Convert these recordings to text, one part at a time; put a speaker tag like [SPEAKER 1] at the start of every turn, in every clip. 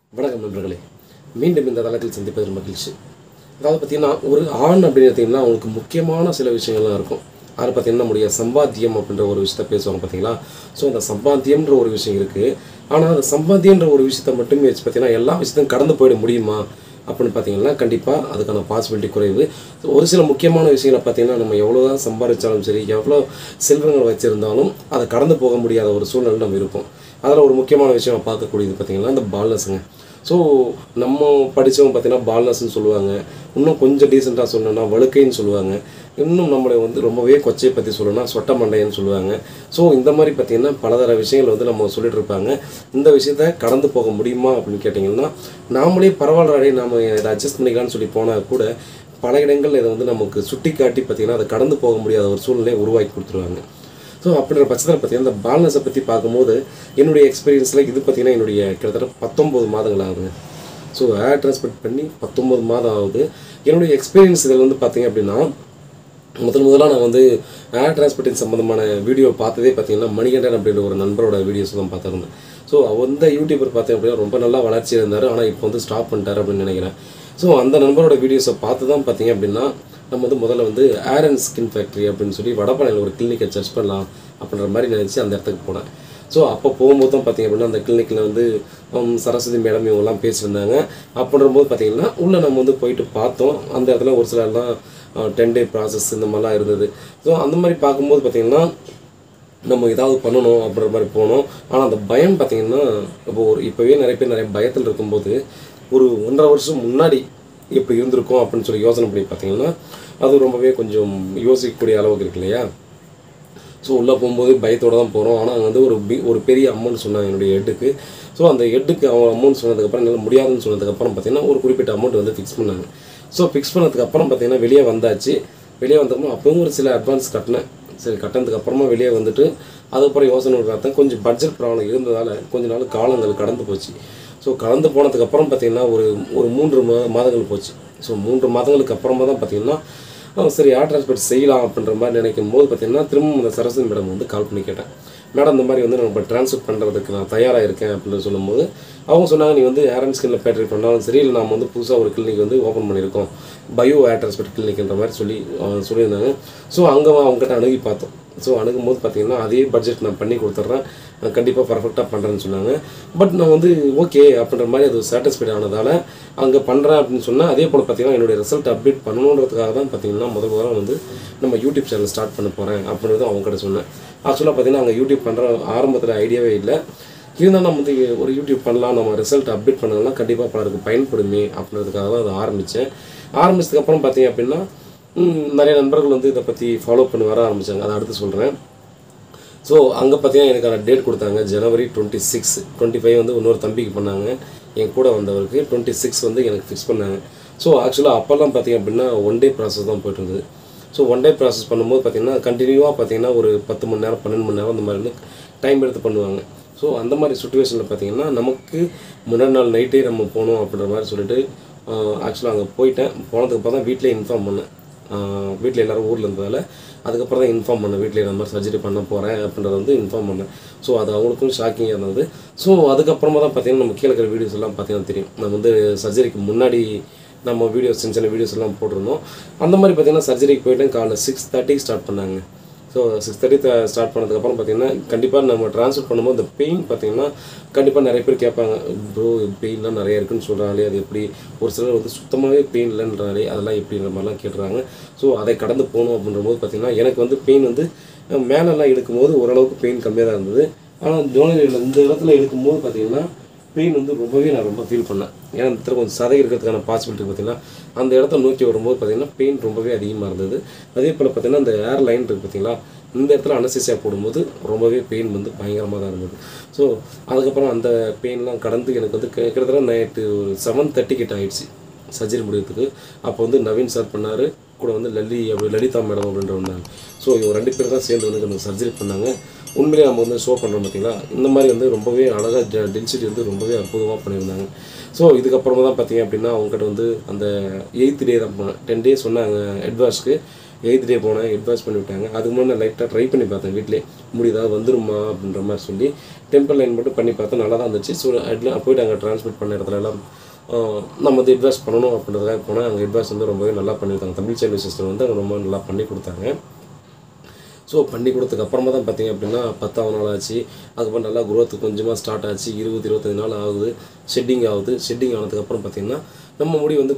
[SPEAKER 1] வணக்கம் நண்பர்களே மீண்டும் இந்த தளத்தில் சந்திப்பதில் மகிழ்ச்சி அதாவது பார்த்தீங்கன்னா ஒரு ஆண் அப்படின்னு பார்த்தீங்கன்னா அவங்களுக்கு முக்கியமான சில விஷயங்கள்லாம் இருக்கும் அதில் பார்த்தீங்கன்னா நம்முடைய சம்பாத்தியம் அப்படின்ற ஒரு விஷயத்த பேசுவாங்க பார்த்தீங்களா ஸோ அந்த சம்பாத்தியம்ன்ற ஒரு விஷயம் இருக்குது ஆனால் அந்த சம்பாத்தியன்ற ஒரு விஷயத்த மட்டுமே வச்சு பார்த்தீங்கன்னா எல்லா விஷயத்தையும் கடந்து போயிட முடியுமா அப்படின்னு பார்த்தீங்கன்னா கண்டிப்பாக அதுக்கான பாசிபிலிட்டி குறைவு ஒரு சில முக்கியமான விஷயங்களை பார்த்தீங்கன்னா நம்ம எவ்வளோ தான் சம்பாதிச்சாலும் சரி எவ்வளோ செல்வங்கள் வச்சுருந்தாலும் அதை கடந்து போக முடியாத ஒரு சூழ்நிலை நம்ம இருப்போம் அதில் ஒரு முக்கியமான விஷயம் பார்க்கக்கூடியது பார்த்தீங்கன்னா இந்த பால்னஸுங்க ஸோ நம்ம படித்தவங்க பார்த்தீங்கன்னா பால்னஸ்ன்னு சொல்லுவாங்க இன்னும் கொஞ்சம் டீசெண்டாக சொல்லணும்னா வழுக்கைன்னு சொல்லுவாங்க இன்னும் நம்மளை வந்து ரொம்பவே கொச்சையை பற்றி சொல்லணும்னா சொட்ட மண்டைன்னு சொல்லுவாங்க ஸோ இந்த மாதிரி பார்த்தீங்கன்னா பலதர விஷயங்கள் வந்து நம்ம சொல்லிட்டு இருப்பாங்க இந்த விஷயத்த கடந்து போக முடியுமா அப்படின்னு கேட்டிங்கன்னா நாமளே பரவாயில்ல நாம இதை அட்ஜஸ்ட் பண்ணிக்கலாம்னு சொல்லி போனால் கூட பல இடங்கள் இதை வந்து நமக்கு சுட்டி காட்டி பார்த்தீங்கன்னா அதை கடந்து போக முடியாத ஒரு சூழ்நிலையை உருவாக்கி கொடுத்துருவாங்க ஸோ அப்படின்ற பட்சத்தில் பார்த்தீங்கன்னா இந்த பேலன்ஸை பற்றி பார்க்கும்போது என்னுடைய எக்ஸ்பீரியன்ஸில் இது பார்த்தீங்கன்னா என்னுடைய கிட்டத்தட்ட பத்தொம்போது மாதங்கள் ஆகுது ஸோ ஏர் டிரான்ஸ்போர்ட் பண்ணி பத்தொம்போது மாதம் ஆகுது என்னுடைய எக்ஸ்பீரியன்ஸ் இதில் வந்து பார்த்தீங்க அப்படின்னா முதல் முதலாக நான் வந்து ஏர் டிரான்ஸ்போர்ட்டிங் சம்மந்தமான வீடியோ பார்த்ததே பார்த்தீங்கன்னா மணிகண்டன் அப்படின்ற ஒரு நண்பரோட வீடியோஸ் தான் பார்த்துருந்தேன் ஸோ அந்த யூடியூபர் பார்த்தேன் அப்படின்னா ரொம்ப நல்லா வளர்ச்சி இருந்தார் ஆனால் இப்போ வந்து ஸ்டாப் பண்ணிட்டார் அப்படின்னு நினைக்கிறேன் ஸோ அந்த நண்பரோட வீடியோஸை பார்த்து தான் பார்த்தீங்க அப்படின்னா நம்ம வந்து முதல்ல வந்து ஏர் அண்ட் ஸ்கின் ஃபேக்ட்ரி அப்படின்னு சொல்லி வடபழனியில் ஒரு கிளினிக்கை சர்ச் பண்ணலாம் அப்படின்ற மாதிரி நினச்சி அந்த இடத்துக்கு போனேன் ஸோ அப்போ போகும்போது தான் பார்த்தீங்க அப்படின்னா அந்த கிளினிக்கில் வந்து ஹம், சரஸ்வதி மேடம் இவங்கெல்லாம் பேசியிருந்தாங்க அப்படின்ற போது பார்த்தீங்கன்னா உள்ளே நம்ம வந்து போயிட்டு பார்த்தோம் அந்த இடத்துல ஒரு சிலர்லாம் டென் டே ப்ராசஸ் இந்த மாதிரிலாம் இருந்தது ஸோ அந்த மாதிரி பார்க்கும்போது பார்த்தீங்கன்னா நம்ம ஏதாவது பண்ணணும் அப்படின்ற மாதிரி போனோம் ஆனால் அந்த பயம் பார்த்தீங்கன்னா இப்போ ஒரு இப்போவே நிறைய பேர் நிறைய பயத்தில் இருக்கும்போது ஒரு ஒன்றரை வருஷம் முன்னாடி எப்படி இருந்திருக்கும் அப்படின்னு சொல்லி யோசனை பண்ணி பார்த்தீங்கன்னா அது ரொம்பவே கொஞ்சம் யோசிக்கக்கூடிய அளவுக்கு இருக்கு இல்லையா ஸோ உள்ளே போகும்போது பயத்தோடு தான் போகிறோம் ஆனால் அங்கே வந்து ஒரு பி ஒரு பெரிய அமௌண்ட் சொன்னாங்க என்னுடைய ஹெட்டுக்கு ஸோ அந்த ஹெட்டுக்கு அவன் அமௌண்ட் சொன்னதுக்கப்புறம் என்னால் முடியாதுன்னு சொன்னதுக்கப்புறம் பார்த்தீங்கன்னா ஒரு குறிப்பிட்ட அமௌண்ட் வந்து ஃபிக்ஸ் பண்ணாங்க ஸோ ஃபிக்ஸ் பண்ணதுக்கப்புறம் பார்த்தீங்கன்னா வெளியே வந்தாச்சு வெளியே வந்தப்போ அப்பவும் ஒரு சில அட்வான்ஸ் கட்டினேன் சரி கட்டினதுக்கு அப்புறமா வெளியே வந்துட்டு அதுக்கப்புறம் யோசனை பார்த்தேன் கொஞ்சம் பட்ஜெட் ப்ராப்ளம் இருந்ததால் கொஞ்ச நாள் காலங்கள் கடந்து போச்சு ஸோ கடந்து போனதுக்கப்புறம் பார்த்தீங்கன்னா ஒரு ஒரு மூன்று மா மாதங்கள் போச்சு ஸோ மூன்று மாதங்களுக்கு அப்புறமா தான் பார்த்தீங்கன்னா ஆ, சரி ஏர் டிரான்ஸ்போர்ட் செய்யலாம் அப்படின்ற மாதிரி நினைக்கும் போது பார்த்தீங்கன்னா திரும்ப அந்த சரஸ்வதி மேடம் வந்து கால் பண்ணி கேட்டேன் மேடம் இந்த மாதிரி வந்து நான் இப்போ ட்ரான்ஸ்ஃபர் பண்ணுறதுக்கு நான் தயாராக இருக்கேன் அப்படின்னு சொல்லும்போது அவங்க சொன்னாங்க நீ வந்து ஏர் அண்ட் ஸ்கின்ல பேட்டரி பண்ணாலும் சரி இல்லை நாம் வந்து புதுசாக ஒரு கிளினிக் வந்து ஓப்பன் பண்ணியிருக்கோம் பயோ ஏர் டிரான்ஸ்போர்ட் கிளினிக்ன்ற மாதிரி சொல்லி ஆ, சொல்லியிருந்தாங்க ஸோ அங்கே அவங்ககிட்ட அணுகி பார்த்தோம் ஸோ அணுகும்போது பார்த்தீங்கன்னா அதே பட்ஜெட் நான் பண்ணி கொடுத்துட்றேன் நான் கண்டிப்பாக பர்ஃபெக்டாக பண்ணுறேன்னு சொன்னாங்க பட் நான் வந்து ஓகே அப்படின்ற மாதிரி அது சாட்டிஸ்ஃபைட் ஆனதால் அங்கே பண்ணுறேன் அப்படின்னு சொன்னால் அதே போல் பார்த்தீங்கன்னா என்னுடைய ரிசல்ட் அப்டேட் பண்ணணுன்றதுக்காக தான் பார்த்தீங்கன்னா முதல் முதல்ல வந்து நம்ம யூடியூப் சேனல் ஸ்டார்ட் பண்ண போகிறேன் அப்படின்றது அவங்ககிட்ட சொன்னேன் ஆக்சுவலாக பார்த்தீங்கன்னா அங்கே யூடியூப் பண்ணுற ஆரம்பத்தில் ஐடியாவே இல்லை இருந்தாலும் நம்ம வந்து ஒரு யூடியூப் பண்ணலாம் நம்ம ரிசல்ட் அப்டேட் பண்ணலன்னா கண்டிப்பாக பலருக்கு பயன்படுமே அப்படின்றதுக்காக தான் அதை ஆரம்பித்தேன் ஆரம்பிச்சதுக்கப்புறம் பார்த்தீங்க அப்படின்னா ம், நிறைய நண்பர்கள் வந்து இதை பற்றி ஃபாலோ பண்ணி வர ஆரம்பித்தாங்க அதை அடுத்து சொல்கிறேன் ஸோ அங்கே பார்த்தீங்கன்னா எனக்கான டேட் கொடுத்தாங்க ஜனவரி டுவெண்ட்டி சிக்ஸ் டுவெண்ட்டி ஃபைவ் வந்து இன்னொரு தம்பிக்கு பண்ணாங்க என் கூட வந்தவருக்கு டுவெண்ட்டி சிக்ஸ் வந்து எனக்கு ஃபிக்ஸ் பண்ணாங்க ஸோ ஆக்சுவலாக அப்போல்லாம் பார்த்தீங்க அப்படின்னா ஒன் டே ப்ராசஸ் தான் போயிட்டு இருந்தது ஸோ ஒன் டே ப்ராசஸ் பண்ணும்போது பார்த்தீங்கன்னா கண்டினியூவாக பார்த்தீங்கன்னா ஒரு பத்து மணி நேரம் பன்னெண்டு மணி நேரம் அந்த மாதிரி வந்து டைம் எடுத்து பண்ணுவாங்க ஸோ அந்த மாதிரி சுச்சுவேஷனில் பார்த்தீங்கன்னா நமக்கு முன்னாடி நாள் நைட்டே நம்ம போகணும் அப்படின்ற மாதிரி சொல்லிட்டு ஆக்சுவலாக அங்கே போயிட்டேன் போனதுக்கு அப்புறம் தான் வீட்டிலே இன்ஃபார்ம் பண்ணேன் வீட்டில் எல்லாரும் ஊரில் இருந்ததால் அதுக்கப்புறம் தான் இன்ஃபார்ம் பண்ணேன் வீட்டில் இந்த மாதிரி சர்ஜரி பண்ண போகிறேன் அப்படின்றத வந்து இன்ஃபார்ம் பண்ணேன் ஸோ அது அவங்களுக்கும் ஷாக்கிங்காக இருந்தது ஸோ அதுக்கப்புறமா தான் பார்த்தீங்கன்னா நம்ம கீழே இருக்கிற வீடியோஸ் எல்லாம் பார்த்தீங்கன்னா தெரியும் நம்ம வந்து சர்ஜரிக்கு முன்னாடி நம்ம வீடியோஸ் சின்ன சின்ன வீடியோஸ் எல்லாம் போட்டிருந்தோம் அந்த மாதிரி பார்த்தீங்கன்னா சர்ஜரிக்கு போயிட்டு காலைல சிக்ஸ் தேர்ட்டிக்கு ஸ்டார்ட் பண்ணாங்க ஸோ சிக்ஸ் தேர்ட்டி ஸ்டார்ட் பண்ணதுக்கப்புறம் பார்த்தீங்கன்னா கண்டிப்பாக நம்ம ட்ரான்ஸ்ஃபர் பண்ணும்போது இந்த பெயின் பார்த்தீங்கன்னா கண்டிப்பாக நிறைய பேர் கேட்பாங்க ப்ரோ பெயின்லாம் நிறைய இருக்குன்னு சொல்கிறாங்களே அது எப்படி ஒரு சிலர் வந்து சுத்தமாகவே பெயின் இல்லைன்றாலே அதெல்லாம் எப்படின்ற மாதிரிலாம் கேட்டுறாங்க ஸோ அதை கடந்து போகணும் அப்படின்ற போது பார்த்தீங்கன்னா எனக்கு வந்து பெயின் வந்து மேலெல்லாம் எடுக்கும்போது ஓரளவுக்கு பெயின் கம்மியாக தான் இருந்தது ஆனால் ஜோனியில் இந்த இடத்துல எடுக்கும்போது பார்த்தீங்கன்னா பெயின் வந்து ரொம்பவே நான் ரொம்ப ஃபீல் பண்ணேன் ஏன்னா இந்த இடத்துல கொஞ்சம் சதை இருக்கிறதுக்கான பாசிபிலிட்டி பார்த்தீங்கன்னா அந்த இடத்த நோக்கி வரும்போது பார்த்தீங்கன்னா பெயின் ரொம்பவே அதிகமாக இருந்தது அதே போல் பார்த்தீங்கன்னா இந்த ஏர் லைன் இருக்குது பார்த்தீங்களா இந்த இடத்துல அனசிசியா போடும்போது ரொம்பவே பெயின் வந்து பயங்கரமாக தான் இருந்தது ஸோ அதுக்கப்புறம் அந்த பெயின்லாம் கடந்து எனக்கு வந்து கி- கிட்டத்தட்ட நைட்டு ஒரு செவன் தேர்ட்டி கிட்ட ஆயிடுச்சு சர்ஜரி முடியறதுக்கு அப்போ வந்து நவீன் சார் பண்ணார் கூட வந்து லல்லி அப்படி லலிதா மேடம் அப்படின்ற வந்தாங்க ஸோ இவங்க ரெண்டு பேர் தான் சேர்ந்து வந்து எனக்கு சர்ஜரி பண்ணாங்க உண்மையிலேயே நம்ம வந்து ஷோ பண்ணுறோம் பார்த்தீங்களா இந்த மாதிரி வந்து ரொம்பவே அழகாக டென்சிட்டி வந்து ரொம்பவே அற்புதமாக பண்ணியிருந்தாங்க ஸோ இதுக்கப்புறமா தான் பார்த்தீங்க அப்படின்னா அவங்ககிட்ட வந்து அந்த எயித்து டே தான் போனேன் டென் டேஸ் சொன்னாங்க அட்வான்ஸ்க்கு எயித் டே போனேன் அட்வைஸ் பண்ணி விட்டாங்க அதுக்கு முன்னாடி நான் லைட்டாக ட்ரை பண்ணி பார்த்தேன் வீட்டிலே முடி ஏதாவது வந்துருமா அப்படின்ற மாதிரி சொல்லி டெம்பிள் லைன் மட்டும் பண்ணி பார்த்தா நல்லா தான் இருந்துச்சு ஸோ அதில் போயிட்டு அங்கே ட்ரான்ஸ்மிட் பண்ண இடத்துல எல்லாம் ஆஹ் நம்ம வந்து அட்வைஸ் பண்ணணும் அப்படின்றதுக்காக போனால் அங்கே அட்வைஸ் வந்து ரொம்பவே நல்லா பண்ணியிருக்காங்க தமிழ் சேனல் சிஸ்டம் வந்து அங்கே ரொம்ப நல்லா பண்ணி கொடுத்தாங்க ஸோ பண்ணி கொடுத்ததுக்கு அப்புறமா தான் பார்த்தீங்க அப்படின்னா பத்தாவது நாள் ஆச்சு அதுக்கப்புறம் நல்லா growth கொஞ்சமாக ஸ்டார்ட் ஆச்சு இருபது இருபத்தஞ்சு நாள் ஆகுது ஷெட்டிங் ஆகுது ஷெட்டிங் ஆனதுக்கப்புறம் பார்த்தீங்கன்னா நம்ம முடி வந்து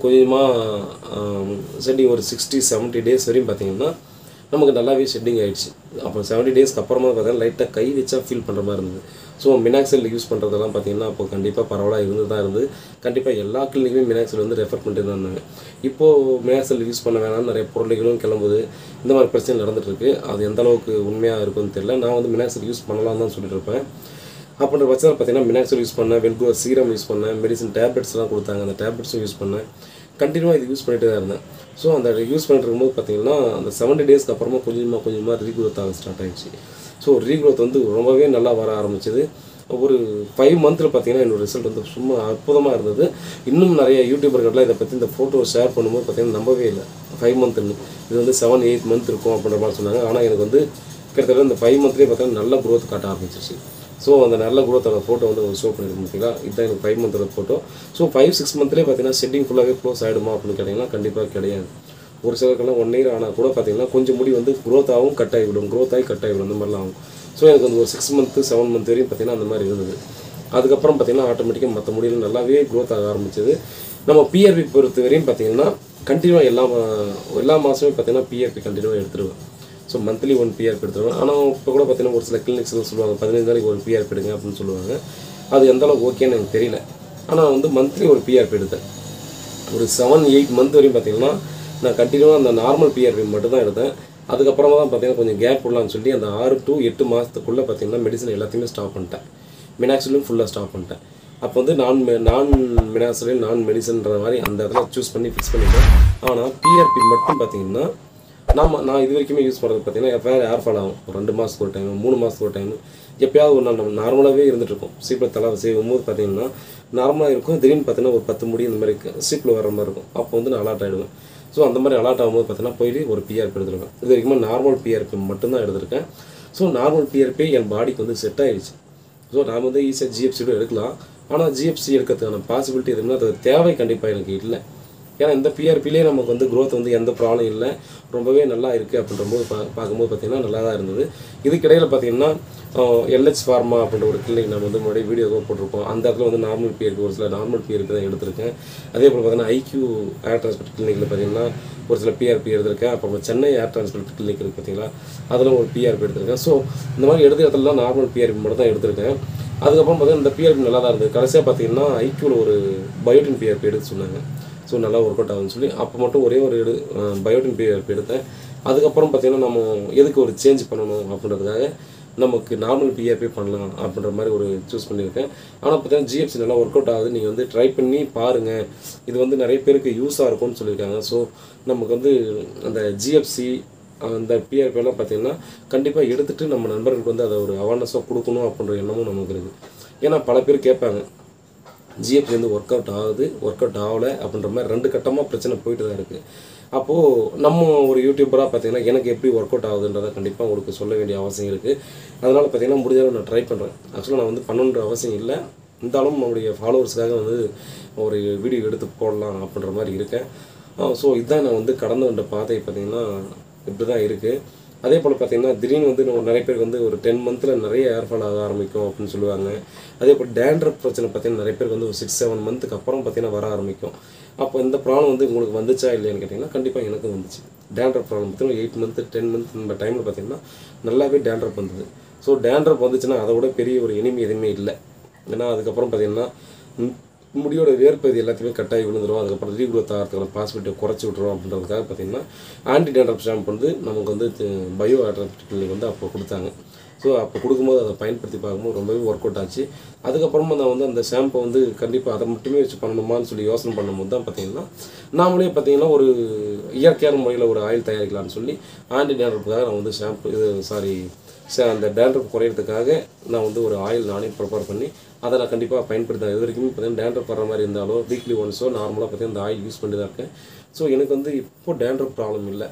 [SPEAKER 1] கொஞ்சமாக ஷெட்டிங் ஒரு சிக்ஸ்டி 70 டேஸ் வரையும் பார்த்தீங்கன்னா நமக்கு நல்லாவே ஷெட்டிங் ஆயிடுச்சு அப்போ செவன்ட்டி டேஸ்க்கு அப்புறமா பார்த்தீங்கன்னா லைட்டாக கை வச்சா ஃபீல் பண்ணுற மாதிரி இருந்தது ஸோ மினாக்சல் யூஸ் பண்ணுறதெல்லாம் பார்த்தீங்கன்னா அப்போ கண்டிப்பாக பரவலாக இருந்து தான் இருந்தது கண்டிப்பாக எல்லா கிளினிக்குமே மினாக்சல் வந்து ரெஃபர் பண்ணிட்டு தான் இருந்தாங்க இப்போது மினாக்சல் யூஸ் பண்ண வேணாம்னு நிறைய பொருளைகளும் கிளம்புது இந்த மாதிரி பிரச்சனை நடந்துட்டு இருக்கு அது எந்த அளவுக்கு உண்மையாக இருக்கும்னு தெரியல நான் வந்து மினாக்சல் யூஸ் பண்ணலாம்னு தான் சொல்லிட்டு இருப்பேன் அப்படின்ற பட்சத்தில் பார்த்தீங்கன்னா மினாக்சல் யூஸ் பண்ணேன் வெல்கோ சீரம் யூஸ் பண்ணேன் மெடிசன் டேப்லெட்ஸ்லாம் கொடுத்தாங்க அந்த டேப்லெட்ஸும் யூஸ் பண்ணேன் கண்டினியூவாக இது யூஸ் பண்ணிட்டு தான் இருந்தேன் ஸோ அந்த யூஸ் பண்ணிட்டு இருக்கும்போது பார்த்தீங்கன்னா அந்த செவன்டி டேஸ்க்கு அப்புறமா கொஞ்சமாக கொஞ்சமாக ரீக்ரோத் ஆக ஸ்டார்ட் ஆயிடுச்சு ஸோ ரீக்ரோத் வந்து ரொம்பவே நல்லா வர ஆரம்பிச்சது ஒரு ஃபைவ் மந்த்தில் பார்த்தீங்கன்னா என்னோட ரிசல்ட் வந்து சும்மா அற்புதமாக இருந்தது இன்னும் நிறைய யூடியூபர்கள்லாம் இதை பற்றி இந்த ஃபோட்டோ ஷேர் பண்ணும்போது பார்த்தீங்கன்னா நம்பவே இல்லை ஃபைவ் மந்த்னு இது வந்து செவன் எயிட் மந்த் இருக்கும் அப்படின்ற மாதிரி சொன்னாங்க ஆனால் எனக்கு வந்து கிட்டத்தட்ட இந்த ஃபைவ் மந்த்லேயே பார்த்தீங்கன்னா நல்ல growth காட்ட ஆரம்பிச்சிச்சு ஸோ அந்த நல்ல growth-ஓட ஃபோட்டோ வந்து ஷோ பண்ணியிருக்கோம் பார்த்தீங்களா இதுதான் எனக்கு ஃபைவ் மந்தோட ஃபோட்டோ ஸோ ஃபைவ் சிக்ஸ் மந்த்லேயே பார்த்தீங்கன்னா செட்டிங் ஃபுல்லாகவே க்ளோஸ் ஆகிடுமா அப்படின்னு கேட்டிங்கன்னா கண்டிப்பாக கிடையாது ஒரு சிலருக்கெல்லாம் ஒன் இயர் ஆனால் கூட பார்த்தீங்கன்னா கொஞ்சம் முடி வந்து growth ஆகும் கட் ஆகிவிடும் growth ஆகி கட் ஆகிவிடும் அந்த மாதிரிலாம் ஆகும் ஸோ எனக்கு வந்து ஒரு சிக்ஸ் மந்த்து செவன் மந்த் வரையும் பார்த்தீங்கன்னா அந்த மாதிரி இருந்தது அதுக்கப்புறம் பார்த்தீங்கன்னா ஆட்டோமேட்டிக்காக மற்ற முடியல நல்லாவே growth ஆக ஆரம்பிச்சது நம்ம பிஆர்பி பொறுத்த வரையும் பார்த்தீங்கன்னா கண்டினியூவாக எல்லா மா- எல்லா மாதமே பார்த்தீங்கன்னா பிஆர்பி கண்டினியூவாக எடுத்துருவேன் ஸோ மந்த்லி ஒன் பிஆர்பி எடுத்துருவேன் ஆனால் இப்போ கூட பார்த்தீங்கன்னா ஒரு சில கிளினிக்ஸ்லாம் சொல்லுவாங்க பதினஞ்சு நாளைக்கு ஒரு பிஆர்பி எடுங்க அப்படின்னு சொல்லுவாங்க அது எந்த அளவுக்கு ஓகேன்னு எனக்கு தெரியல ஆனால் வந்து மந்த்லி ஒரு பிஆர்பி எடுத்தேன் ஒரு செவன் எயிட் மந்த் வரையும் பார்த்தீங்கன்னா நான் கண்டினியூவாக அந்த நார்மல் பிஆர்பி மட்டும் தான் எடுத்தேன் அதுக்கப்புறமா தான் பார்த்தீங்கன்னா கொஞ்சம் கேப் விடலான்னு சொல்லி அந்த ஆறு டு எட்டு மாதத்துக்குள்ளே பார்த்தீங்கன்னா மெடிசன் எல்லாத்தையுமே ஸ்டாப் பண்ணிட்டேன் மினாக்சிலும் ஃபுல்லாக ஸ்டாப் பண்ணிட்டேன் அப்போ வந்து நான் மெ- நான் மினாக்சிலும் நான் மெடிசன்ற மாதிரி அந்த இடத்துல சூஸ் பண்ணி ஃபிக்ஸ் பண்ணிட்டேன் ஆனால் பிஆர்பி மட்டும் பார்த்தீங்கன்னா நாம நான் இது வரைக்குமே யூஸ் பண்ணுறது பார்த்தீங்கன்னா எப்போயாவது ஏர் ஃபால் ஆகும் ஒரு ரெண்டு மாதத்துக்கு ஒரு டைம் மூணு மாதத்துக்கு ஒரு டைம் எப்பயாவது ஒரு நாள் நம்ம நார்மலாகவே இருந்துட்டு இருக்கோம் சீப்பில் தலை செய்யும் போது பார்த்தீங்கன்னா நார்மலாக இருக்கும் திடீர்னு பார்த்தீங்கன்னா ஒரு பத்து முடி இந்த மாதிரி சீப்பில் வர மாதிரி இருக்கும் அப்போ வந்து நான் அலாட் ஆகிடுவேன் ஸோ அந்த மாதிரி அலாட் ஆகும்போது பார்த்தீங்கன்னா போயிட்டு ஒரு பிஆர்பி எடுத்துருவேன் இது வரைக்கும் நார்மல் பிஆர்பி மட்டும்தான் எடுத்திருக்கேன் ஸோ நார்மல் பிஆர்பி என் பாடிக்கு வந்து செட் ஆயிடுச்சு ஸோ நான் வந்து ஈஸியாக ஜிஎஃப்சியோட எடுக்கலாம் ஆனால் ஜிஎஃப்சி எடுக்கிறதுக்கான பாசிபிலிட்டி எதுனா அது தேவை கண்டிப்பாக எனக்கு இல்லை ஏன்னா இந்த பிஆர்பிலே நமக்கு வந்து growth வந்து எந்த ப்ராப்ளம் இல்லை ரொம்பவே நல்லா இருக்குது அப்படின்ற போது பா பார்க்கும்போது பார்த்தீங்கன்னா நல்லா தான் இருந்தது இதுக்கிடையில் பார்த்தீங்கன்னா எல்ஹெச் ஃபார்மா அப்படின்ற ஒரு கிளினிக் நம்ம வந்து முன்னாடி வீடியோவாக போட்டிருப்போம் அந்த இடத்துல வந்து நார்மல் பிஆர்பி ஒரு சில நார்மல் பிஆர்பி தான் எடுத்திருக்கேன் அதே போல் பார்த்தீங்கன்னா ஐக்யூ ஏர் டிரான்ஸ்போர்ட் கிளினிக்கில் பார்த்தீங்கன்னா ஒரு சில பிஆர்பி எடுத்திருக்கேன் அப்புறம் சென்னை ஏர் டிரான்ஸ்போர்ட் கிளினிக் இருக்குது பார்த்தீங்களா அதில் ஒரு பிஆர்பி எடுத்திருக்கேன் ஸோ இந்த மாதிரி எடுத்த இடத்துலலாம் நார்மல் பிஆர்பி மட்டும் தான் எடுத்திருக்கேன் அதுக்கப்புறம் பார்த்தீங்கன்னா இந்த பிஆர்பி நல்லா தான் இருந்தது கடைசியாக பார்த்தீங்கன்னா ஐக்யூவில் ஒரு பயோட்டின் பிஆர்பி எடுத்து சொன்னாங்க ஸோ நல்லா ஒர்க் அவுட் ஆகுதுன்னு சொல்லி அப்போ மட்டும் ஒரே ஒரு எடு பயோட்டின் பிஆர்பி எடுத்தேன் அதுக்கப்புறம் பார்த்தீங்கன்னா நம்ம எதுக்கு ஒரு சேஞ்ச் பண்ணணும் அப்படின்றதுக்காக நமக்கு நார்மல் பிஆர்பி பண்ணலாம் அப்படின்ற மாதிரி ஒரு சூஸ் பண்ணியிருக்கேன் ஆனால் பார்த்தீங்கன்னா ஜிஎஃப்சி நல்லா ஒர்க் அவுட் ஆகுது நீங்கள் வந்து ட்ரை பண்ணி பாருங்கள் இது வந்து நிறைய பேருக்கு யூஸாக இருக்கும்னு சொல்லியிருக்காங்க ஸோ நமக்கு வந்து அந்த ஜிஎஃப்சி அந்த பிஆர்பி எல்லாம் பார்த்தீங்கன்னா கண்டிப்பாக எடுத்துட்டு நம்ம நண்பர்களுக்கு வந்து அதை ஒரு அவேர்னஸாக கொடுக்கணும் அப்படின்ற எண்ணமும் நமக்கு இருக்குது ஏன்னா பல பேர் கேட்பாங்க ஜிஎஃப்சி வந்து ஒர்க் அவுட் ஆகுது ஒர்க் அவுட் ஆகலை அப்படின்ற மாதிரி ரெண்டு கட்டமாக பிரச்சனை போயிட்டு தான் இருக்குது அப்போது நம்ம ஒரு யூடியூபராக பார்த்தீங்கன்னா எனக்கு எப்படி ஒர்க் அவுட் ஆகுதுன்றதை கண்டிப்பாக உங்களுக்கு சொல்ல வேண்டிய அவசியம் இருக்குது அதனால் பார்த்தீங்கன்னா முடிஞ்ச அளவு நான் ட்ரை பண்ணுறேன் ஆக்சுவலாக நான் வந்து பண்ணணுன்ற அவசியம் இல்லை இருந்தாலும் நம்மளுடைய ஃபாலோவர்ஸ்க்காக வந்து ஒரு வீடியோ எடுத்து போடலாம் அப்படின்ற மாதிரி இருக்கேன் ஸோ இதுதான் நான் வந்து கடந்து வந்த பாதை பார்த்தீங்கன்னா இப்படி தான் இருக்குது அதே போல் பார்த்தீங்கன்னா திடீர்னு வந்து நம்ம நிறைய பேருக்கு வந்து ஒரு டென் மந்த்தில் நிறைய ஏர் ஃபால் ஆக ஆரம்பிக்கும் அப்படின்னு சொல்லுவாங்க அதே போல் டேண்ட்ரப் பிரச்சனை பார்த்தீங்கன்னா நிறைய பேருக்கு வந்து ஒரு சிக்ஸ் செவன் மந்த்துக்கு அப்புறம் பார்த்தீங்கன்னா வர ஆரம்பிக்கும் அப்போ இந்த ப்ராப்ளம் வந்து உங்களுக்கு வந்துச்சா இல்லையான்னு கேட்டிங்கன்னா கண்டிப்பாக எனக்கும் வந்துச்சு டேண்ட்ரப் ப்ராப்ளம் பார்த்தீங்கன்னா எயிட் மந்த்து டென் மந்த் இந்த டைமில் பார்த்தீங்கன்னா நல்லாவே டேண்ட்ரப் வந்தது ஸோ டேண்ட்ரப் வந்துச்சுன்னா அதை விட பெரிய ஒரு இனிமை எதுவுமே இல்லை ஏன்னா அதுக்கப்புறம் பார்த்தீங்கன்னா ம், முடியோட வேர்ப்பது எல்லாத்தையுமே கட்டாயி விழுந்துரும் அதுக்கப்புறம் ரீக்ரோத் ஆகிறதுக்கான பாசிபிலிட்டி குறைச்சி விட்ருவோம் அப்படின்றதுக்காக பார்த்தீங்கன்னா ஆன்டி டேண்ட்ரப் ஷாம்பு வந்து நமக்கு வந்து பயோ ஆட்ரப்ட் கிளினிக் வந்து அப்போ கொடுத்தாங்க ஸோ அப்போ கொடுக்கும்போது அதை பயன்படுத்தி பார்க்கும்போது ரொம்பவே ஒர்க் அவுட் ஆச்சு அதுக்கப்புறமா நான் வந்து அந்த ஷாம்பை வந்து கண்டிப்பாக அதை மட்டுமே வச்சு பண்ணணுமான்னு சொல்லி யோசனை பண்ணும்போது தான் பார்த்தீங்கன்னா நாமளே பார்த்தீங்கன்னா ஒரு இயற்கையான முறையில் ஒரு ஆயில் தயாரிக்கலாம்னு சொல்லி ஆன்டி டேண்ட்ரப்புக்காக நான் வந்து ஷாம்பு இது சாரி அந்த டேண்ட்ரப் குறையிறதுக்காக நான் வந்து ஒரு ஆயில் நானே ப்ரிப்பேர் பண்ணி அதை நான் கண்டிப்பாக பயன்படுத்தேன் இது வரைக்கும் பார்த்தீங்கன்னா டேண்ட்ரப் வர மாதிரி இருந்தாலும் வீக்லி ஒன்ஸோ நார்மலாக பார்த்தீங்கன்னா இந்த ஆயில் யூஸ் பண்ணி தான் இருக்கேன் ஸோ எனக்கு வந்து இப்போ டேண்ட்ரப் ப்ராப்ளம் இல்லை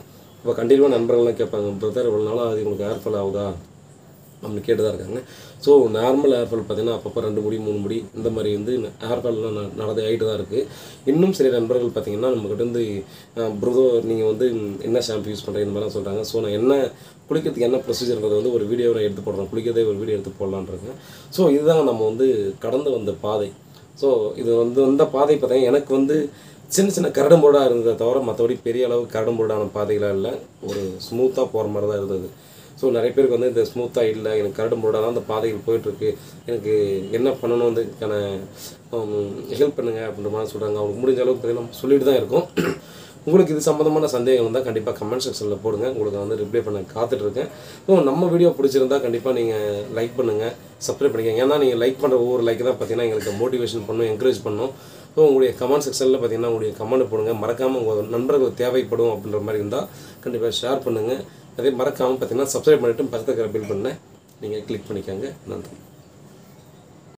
[SPEAKER 1] அப்போ கண்டிப்பாக நண்பர்கள்லாம் கேட்பாங்க பிரதர் இவ்வளோ நாளாக அது உங்களுக்கு ஹேர் ஃபால் ஆகுதா அப்படின்னு கேட்டு தான் இருக்காங்க ஸோ நார்மல் ஹேர் ஃபால் பார்த்தீங்கன்னா அப்பப்போ ரெண்டு முடி மூணு முடி இந்த மாதிரி வந்து ஹேர் ஃபால்லாம் நடந்து ஆகிட்டு தான் இருக்குது இன்னும் சில நண்பர்கள் பார்த்தீங்கன்னா நம்மக்கிட்ட இருந்து ப்ரோ நீங்கள் வந்து என்ன ஷாம்பு யூஸ் பண்ணுறீங்க இந்த மாதிரிலாம் சொல்கிறாங்க ஸோ நான் என்ன குளிக்கிறதுக்கு என்ன ப்ரொசீஜர்ன்றது வந்து ஒரு வீடியோ நான் எடுத்து போடுறேன் குளிக்கிறதே ஒரு வீடியோ எடுத்து போடலான்னு இருக்கேன் ஸோ இதுதான் நம்ம வந்து கடந்து வந்த பாதை ஸோ இது வந்து அந்த பாதை பார்த்தீங்கன்னா எனக்கு வந்து சின்ன சின்ன கரடுமுரடாக இருந்ததை தவிர மற்றபடி பெரிய அளவு கரடுமுரடான பாதைகளாக இல்லை ஒரு ஸ்மூத்தாக போகிற மாதிரி தான் இருந்தது ஸோ நிறைய பேருக்கு வந்து இந்த ஸ்மூத்தாக இல்லை எனக்கு கரடு முரடாக தான் அந்த பாதைகள் போயிட்டுருக்கு எனக்கு என்ன பண்ணணும் வந்து இதுக்கான ஹெல்ப் பண்ணுங்க அப்படின்ற மாதிரி சொல்கிறாங்க அவங்களுக்கு முடிஞ்ச அளவுக்கு பார்த்தீங்கன்னா சொல்லிட்டு தான் இருக்கோம் உங்களுக்கு இது சம்மந்தமான சந்தேகம் இருந்தால் கண்டிப்பாக கமெண்ட் செக்ஷனில் போடுங்க உங்களுக்கு நான் வந்து ரிப்ளை பண்ண காத்துட்ருக்கேன் ஸோ நம்ம வீடியோ பிடிச்சிருந்தா கண்டிப்பாக நீங்கள் லைக் பண்ணுங்கள் சப்ஸ்கிரைப் பண்ணிக்கங்க ஏன்னா நீங்கள் லைக் பண்ணுற ஒவ்வொரு லைக் தான் பார்த்தீங்கன்னா எங்களுக்கு மோட்டிவேஷன் பண்ணும் என்கரேஜ் பண்ணும் ஸோ உங்களுடைய கமெண்ட் செக்ஷனில் பார்த்தீங்கன்னா உங்களுடைய கமெண்ட் போடுங்க மறக்காமல் உங்கள் நண்பர்கள் தேவைப்படும் அப்படின்ற மாதிரி இருந்தால் கண்டிப்பாக ஷேர் பண்ணுங்கள் அதே மறக்காமல் பார்த்தீங்கன்னா சப்ஸ்கிரைப் பண்ணிவிட்டு பக்கத்தில் இருக்கிற பில் பண்ண நீங்கள் கிளிக் பண்ணிக்கோங்க நன்றி